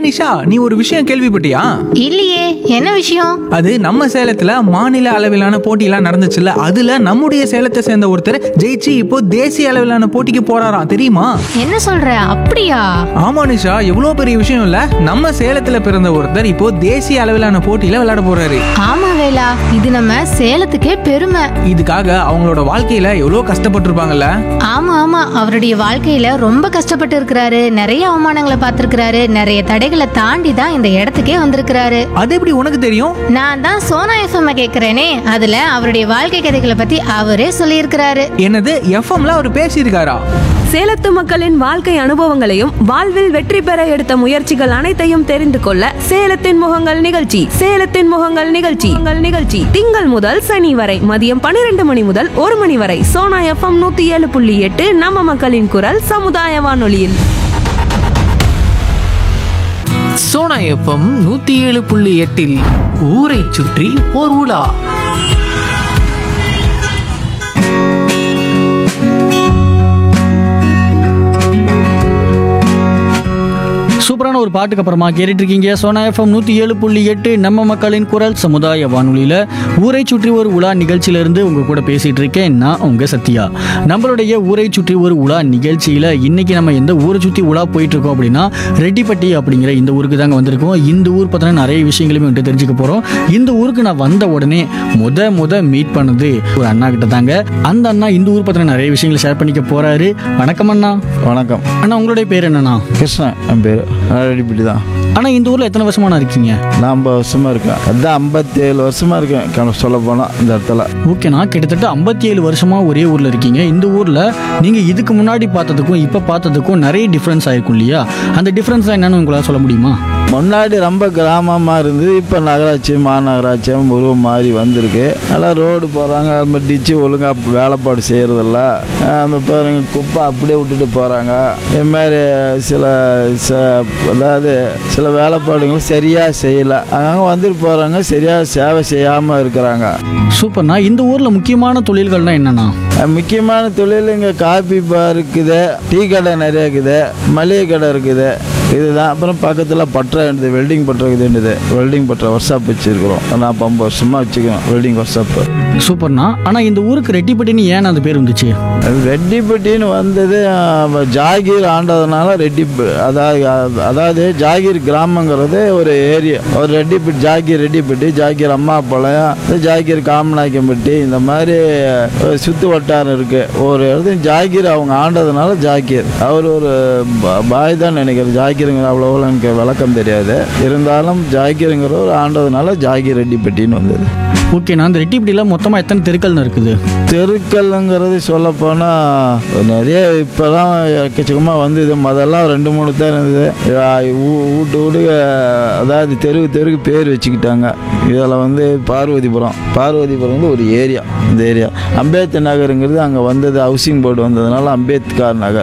நிஷா நீ ஒரு விஷயம் கேள்விப்பட்டியா இல்லையே என்ன விஷயம் அது நம்ம சேலத்துல மாநில அளவிலான போட்டியெல்லாம் நடந்துச்சுல்ல அதுல நம்முடைய சேலத்தை சேர்ந்த ஒருத்தர் ஜெயிச்சு இப்போ தேசிய அளவிலான போட்டிக்கு போறாராம் தெரியுமா என்ன சொல்ற அப்படியா ஆமா நிஷா எவ்வளோ பெரிய விஷயம் இல்ல நம்ம சேலத்துல பிறந்த ஒருத்தர் இப்போ தேசிய அளவிலான போட்டியில விளையாட போறாரு ஆமா வேலா இது நம்ம சேலத்துக்கே பெருமை இதுக்காக அவங்களோட வாழ்க்கையில எவ்வளோ கஷ்டப்பட்டிருப்பாங்கல்ல ஆமா ஆமா அவருடைய வாழ்க்கையில ரொம்ப கஷ்டப்பட்டு இருக்கிறாரு நிறைய அவமானங்களை பார்த்திருக்கிறாரு நிறைய தடைகளை தாண்டி தான் இந்த இடத்துக்கே வந்திருக்கிறாரு அது எப்படி உனக்கு தெரியும் நான் தான் சோனா எஃப்எம் கேக்குறேனே அதுல அவருடைய வாழ்க்கை கதைகளை பத்தி அவரே சொல்லியிருக்கிறாரு என்னது எஃப்எம்ல அவர் பேசியிருக்காரா சேலத்து மக்களின் வாழ்க்கை அனுபவங்களையும் வாழ்வில் வெற்றி பெற எடுத்த முயற்சிகள் அனைத்தையும் தெரிந்து கொள்ள சேலத்தின் முகங்கள் நிகழ்ச்சி சேலத்தின் முகங்கள் நிகழ்ச்சி உங்கள் நிகழ்ச்சி திங்கள் முதல் சனி வரை மதியம் பன்னிரண்டு மணி முதல் ஒரு மணி வரை சோனா எஃப்எம் நூத்தி ஏழு புள்ளி எட்டு நம்ம மக்களின் குரல் சமுதாய வானொலியில் சோனா எஃப்எம் நூத்தி ஏழு புள்ளி எட்டில் ஊரை சுற்றி ஓர் உலா சூப்பரான ஒரு பாட்டுக்கு அப்புறமா கேட்டுட்டு இருக்கீங்க சோனா எஃப்எம் நூற்றி ஏழு புள்ளி எட்டு நம்ம மக்களின் குரல் சமுதாய வானொலியில் ஊரை சுற்றி ஒரு உலா நிகழ்ச்சியிலேருந்து உங்கள் கூட பேசிகிட்டு இருக்கேன் நான் உங்கள் சத்யா நம்மளுடைய ஊரை சுற்றி ஒரு உலா நிகழ்ச்சியில் இன்னைக்கு நம்ம எந்த ஊரை சுற்றி உலா போயிட்டு இருக்கோம் அப்படின்னா ரெட்டிப்பட்டி அப்படிங்கிற இந்த ஊருக்கு தாங்க வந்திருக்கோம் இந்த ஊர் பார்த்தோன்னா நிறைய விஷயங்களுமே வந்துட்டு தெரிஞ்சுக்க போகிறோம் இந்த ஊருக்கு நான் வந்த உடனே முத முத மீட் பண்ணது ஒரு அண்ணா கிட்ட தாங்க அந்த அண்ணா இந்த ஊர் பற்றின நிறைய விஷயங்களை ஷேர் பண்ணிக்க போகிறாரு வணக்கம் அண்ணா வணக்கம் அண்ணா உங்களுடைய பேர் என்னண்ணா கிருஷ்ணன் என் பேர் ரெடிப்பிடி தான் ஆனால் இந்த ஊரில் எத்தனை வருஷமான இருக்கீங்க நான் ஐம்பது வருஷமாக இருக்கேன் அதான் ஐம்பத்தி ஏழு வருஷமாக இருக்கேன் கணக்கு சொல்ல போனால் இந்த இடத்துல ஓகேண்ணா கிட்டத்தட்ட ஐம்பத்தி ஏழு வருஷமா ஒரே ஊர்ல இருக்கீங்க இந்த ஊர்ல நீங்க இதுக்கு முன்னாடி பார்த்ததுக்கும் இப்ப பார்த்ததுக்கும் நிறைய டிஃப்ரென்ஸ் ஆயிருக்கும் இல்லையா அந்த டிஃப்ரென்ஸ் என்னன்னு உங்களால சொல்ல முடியுமா முன்னாடி ரொம்ப கிராமமாக இருந்தது இப்போ நகராட்சி மாநகராட்சியாக உருவம் மாறி வந்திருக்கு நல்லா ரோடு போகிறாங்க அது மாதிரி டிச்சு ஒழுங்காக வேலைப்பாடு செய்கிறதில்ல அந்த பாருங்க குப்பை அப்படியே விட்டுட்டு போகிறாங்க இது மாதிரி சில ச அதாவது சில வேலைப்பாடுகளும் சரியாக செய்யலை அங்கங்கே வந்துட்டு போகிறாங்க சரியாக சேவை செய்யாமல் இருக்கிறாங்க சூப்பர்ண்ணா இந்த ஊர்ல முக்கியமான தொழில்கள்னா என்னண்ணா அஹ் முக்கியமான தொழில் இங்கே காபி பார் இருக்குது டீ கடை நிறைய இருக்குது மளிகை கடை இருக்குது இதுதான் அப்புறம் பக்கத்தில் பட்டறை இருந்தது வெல்டிங் பட்டறை இருக்குதுன்றது வெல்டிங் பட்டறை ஒர்க் ஷாப் வச்சுருக்கிறோம் நான் இப்போ ஐம்பது வருஷமாக வச்சுக்கிறோம் வெல்டிங் ஒர்க் ஷாப்பு சூப்பர்ண்ணா ஆனா இந்த ஊருக்கு ரெட்டிப்பட்டின்னு ஏன் அந்த பேர் வந்துச்சு ரெட்டிப்பட்டின்னு வந்தது அஹ், ஜாகீர் ஆண்டதுனால ரெட்டி அதாவது அதாவது ஜாகீர் கிராமங்கிறது ஒரு ஏரியா ஒரு ரெட்டிப்பட்டி ஜாகீர் ரெட்டிப்பட்டி ஜாகீர் அம்மாப்பாளையம் ஜாகீர் காமநாயக்கம்பட்டி இந்த மாதிரி ஒரு சுத்து வட்டாரம் இருக்கு ஒரு இடத்துல ஜாகீர் அவங்க ஆண்டதுனால ஜாகீர் அவர் ஒரு ப- பாய் தான் நினைக்கிறேன் ஜாகீருங்கிற அவ்வளோ எனக்கு விளக்கம் தெரியாது இருந்தாலும் ஜாகீருங்கிற ஒரு ஆண்டதுனால ஜாகீர் ரெட்டிப்பட்டின்னு வந்தது ஓகேண்ணா அந்த ரெட்டிப்பட்டியில மொத்தமா எத்தனை தெருக்கள்னு இருக்குது தெருக்கல்ங்கிறது சொல்ல போனால் நிறைய இப்போதான் எக்கச்சக்கமாக வந்தது முதல்லாம் ரெண்டு மூணு தான் இருந்தது ஆ, ஊ- வீட்டு வீடு அதாவது தெருக்கு தெருக்கு பேர் வச்சுக்கிட்டாங்க இதில் வந்து பார்வதிபுரம் பார்வதிபுரம் வந்து ஒரு ஏரியா இந்த ஏரியா அம்பேத்கர் நகருங்கிறது அங்கே வந்தது ஹவுசிங் போர்டு வந்ததுனால அம்பேத்கர் நகர்